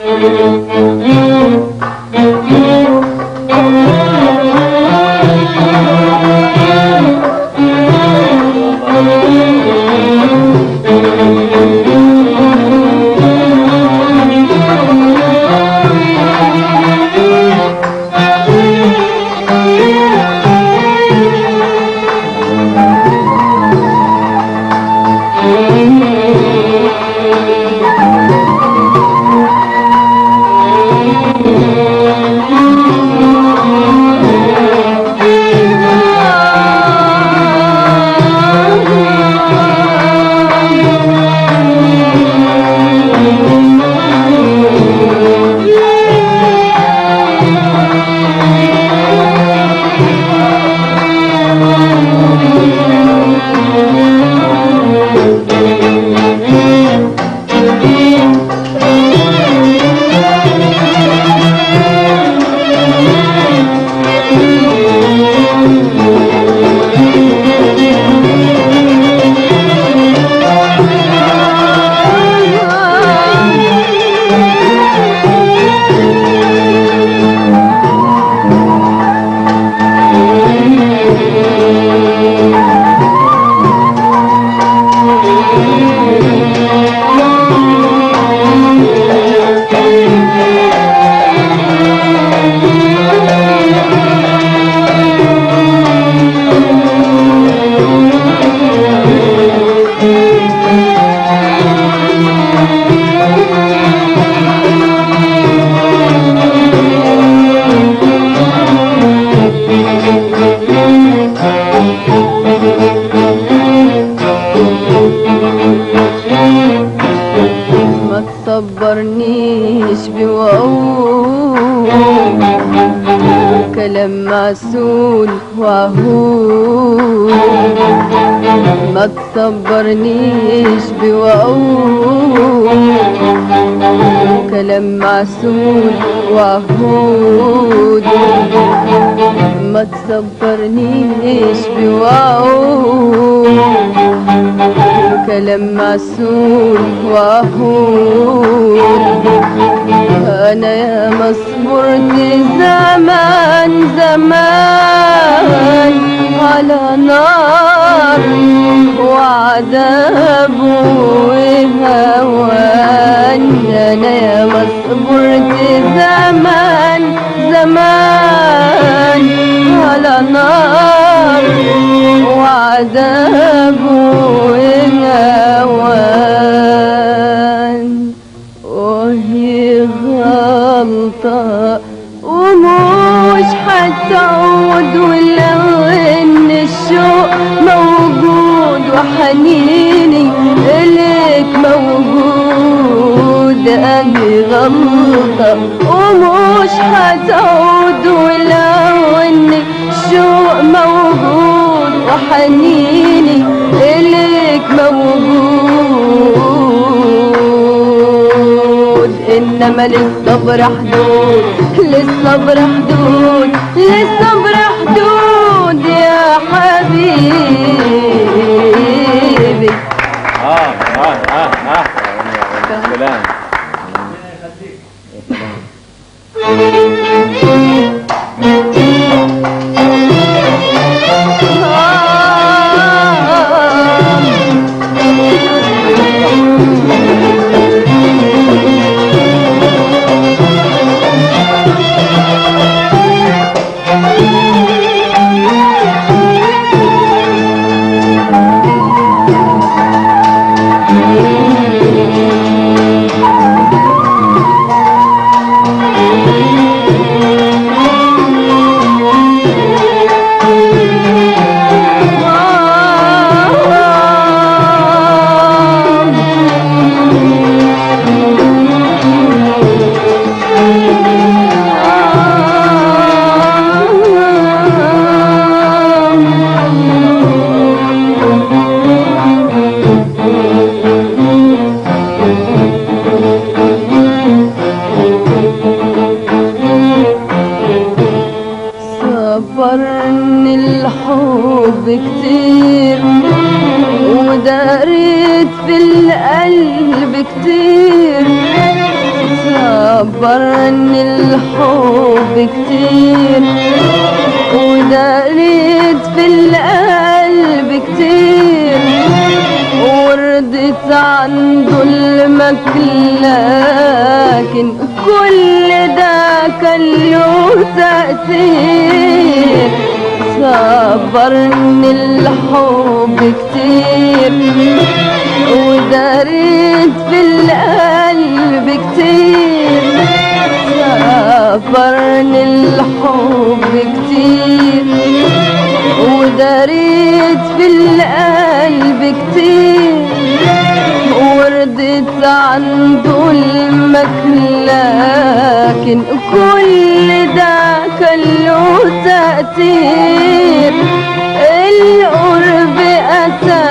ما تصبرنيش بوعود كلام معسول وعهود ما تصبرنيش بوعود كلام معسول وعهود ما تصبرنيش بوعود كلام معسول وعهود انا يا مصبرت زمان زمان على نار وعذاب وهوان انا يا مصبرت زمان زمان على نار وعذاب وهوان وهي غلطة ومش هتعود ولو ان الشوق موجود وحنيني اليك موجود اهي غلطة ومش هتعود ولو ان الشوق موجود وحنيني اليك موجود انما للصبر حدود للصبر حدود للصبر حدود يا حبيبي اه اه اه اه سلام آه الحب كتير وداريت في القلب كتير وردت عن ظلمك لكن كل ده كان له تأثير صبرني الحب كتير وداريت في القلب كتير صبرني الحب كتير وداريت في القلب كتير وردت عن ظلمك لكن كل ده كان له تأثير القرب أتى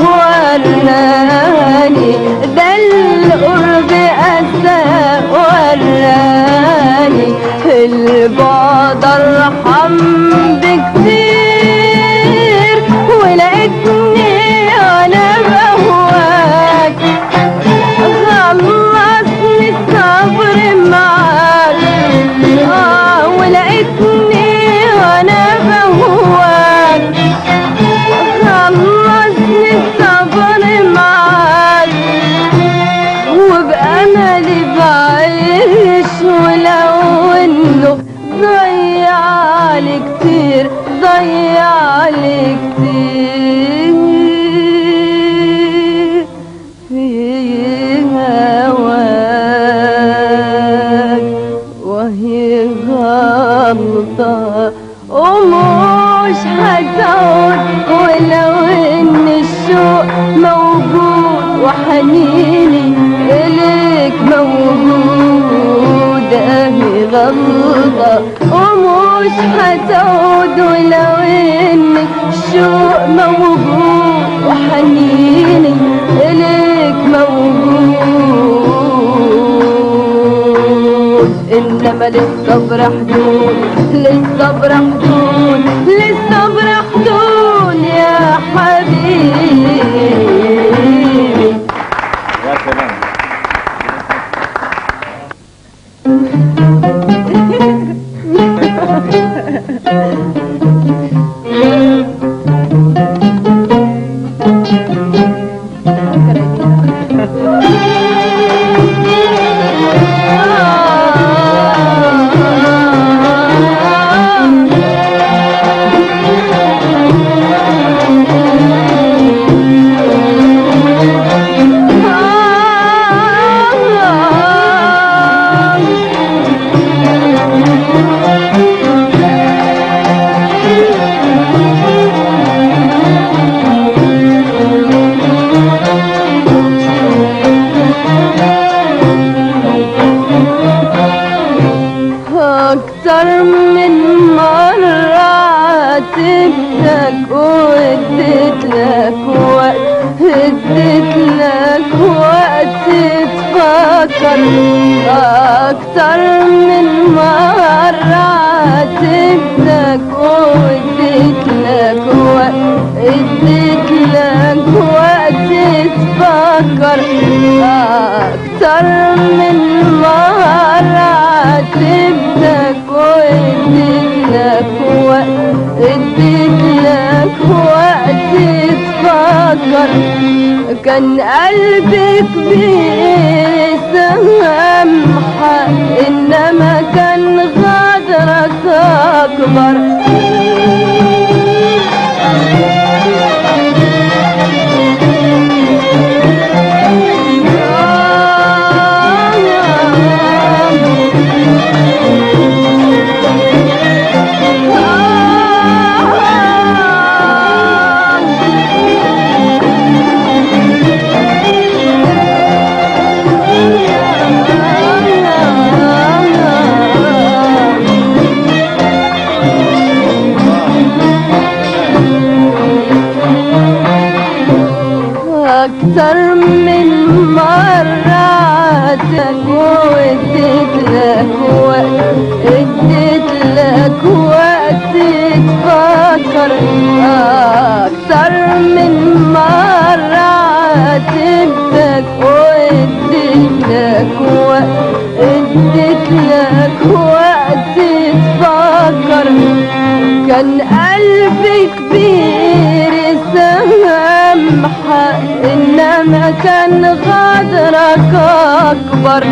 وراني ده القرب أتى وراني البعد أرحم بكتير ولقيتني أنا بهواك خلصني الصبر معاك آه ولقيتني وانا بهواك خلصني الصبر معاك وبأملي بعيش ولو انه ضيع لي كتير ضيع لي كتير في هواك وهي غلطة ومش هتعود ولو ان الشوق موجود وحنيني اليك موجود اهي غلطة ومش هتعود ولو ان الشوق موجود وحنيني اليك موجود انما للصبر حدود للصبر حدود للصبر حدود يا حبيبي يا سلام أكتر من مرة عاتبتك واديت لك وقت اديت لك وقت تفكر أكتر من مرة عاتبتك واديت لك وقت اديت لك وقت تفكر أكتر من مرة عاتبتك واديت لك وقت اديت لك وقت تفكر كان قلبي كبير سامحك انما كان غدرك اكبر أكتر من مرة عاتك واديت لك وقت اديت لك وقت تفكر أكتر من مرة عاتبتك واديت لك وقت اديت لك وقت تفكر كان قلبي كبير سامحة انما كان غدرك اكبر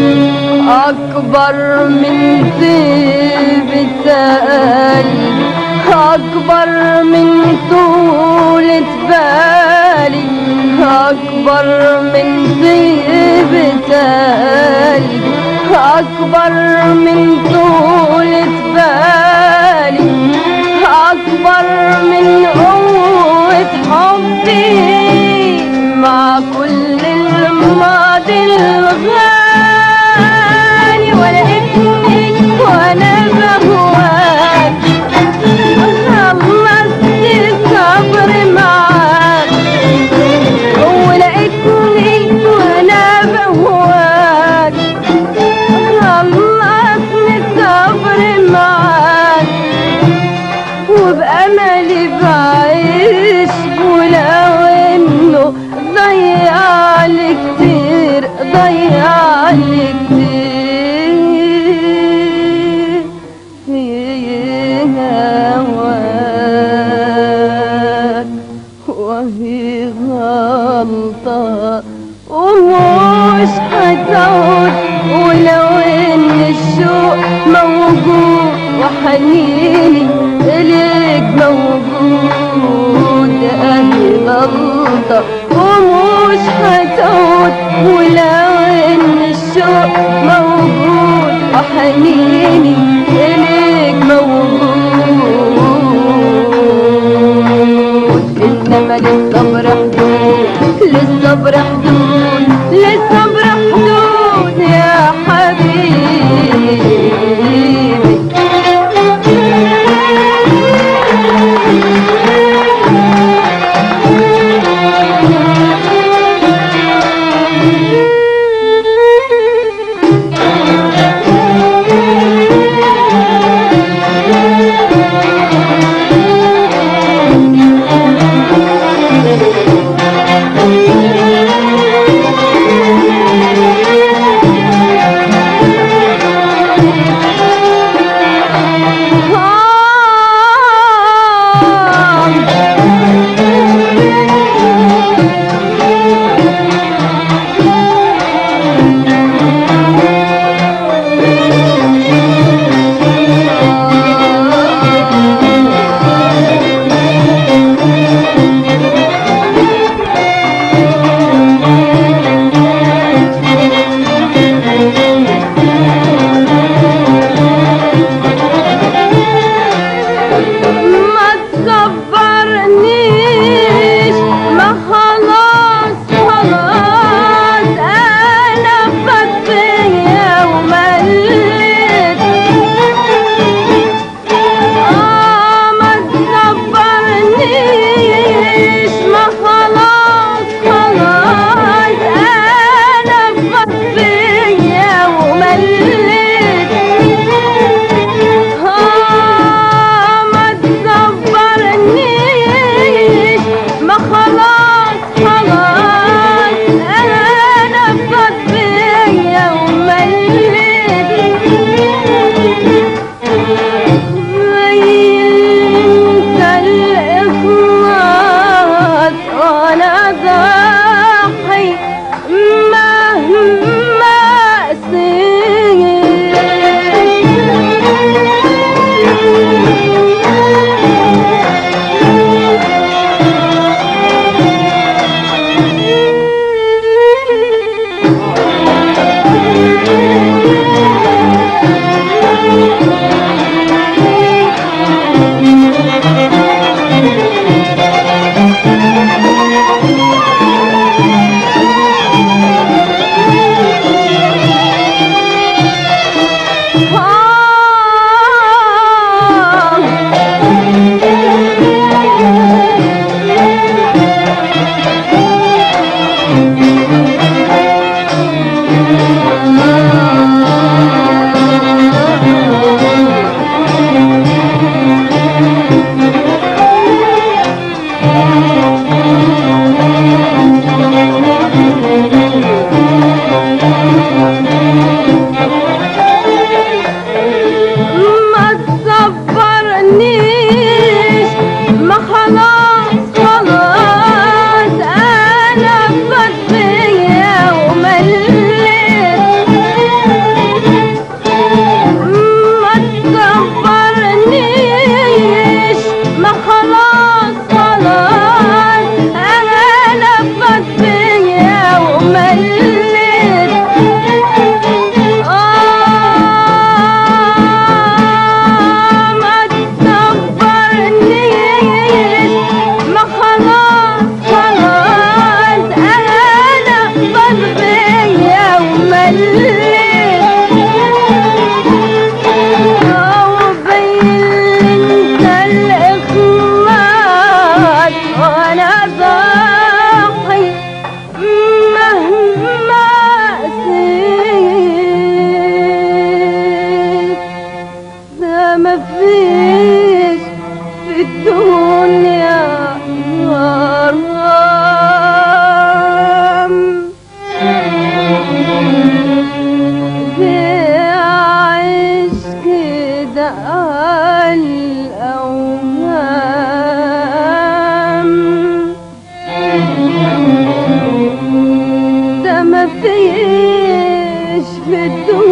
اكبر من طيبة قلبي اكبر من طولة بالي اكبر من طيبة قلبي اكبر من طولة بالي اكبر من قوة حبي مع كل الماضي الغالي ولا ابني وانا بهواك خلصت الصبر معاك ولقيتني وانا بهواك خلصني الصبر معاك وبأملي بعيش ولو انه ضيع لي كتير ضيع لي كتير في هواك وهي غلطة ومش هتعود ولو ان الشوق موجود وحنيني اليك موجود اهي غلطة ومش هتعود ولو ان الشوق موجود وحنيني اليك موجود انما للصبر حدود للصبر حدود للصبر حدود يا حبيبي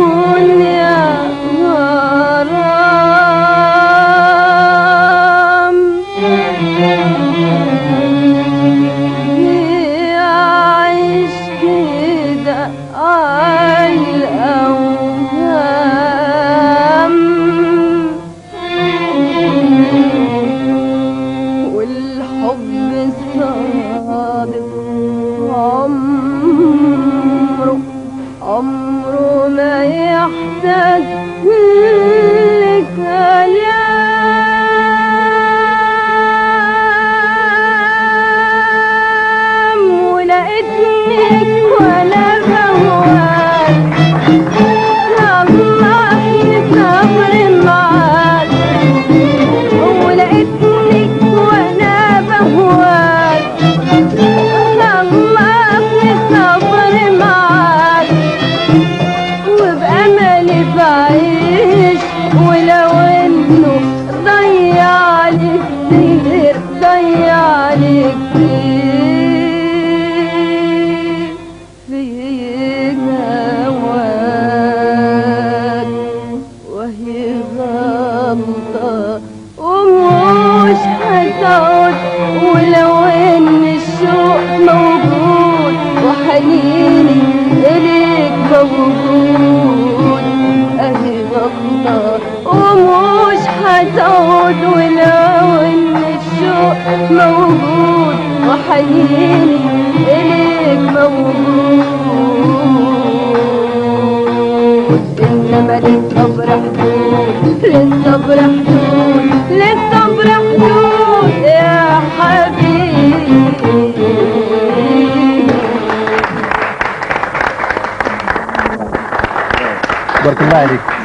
الدنيا غرام يعيش كده عالأوهام والحب الصادق عمره عمره ما يحتاج لكلام ولقيتني وانا بهواك طلعني صبر معاك ولقيتني وانا بهواك طلعني صبر معاك وبأملي بعيش ولو انه ضيع لي كتير ضيع لي كتير في هواك وهي غلطة ومش هتعود ولو ان الشوق موجود وحنيني اليك موجود اهي غلطة ومش هتعود ولو ان الشوق موجود وحنيني اليك موجود انما للصبر حدود للصبر حدود للصبر حدود يا حبيبي بارك الله عليك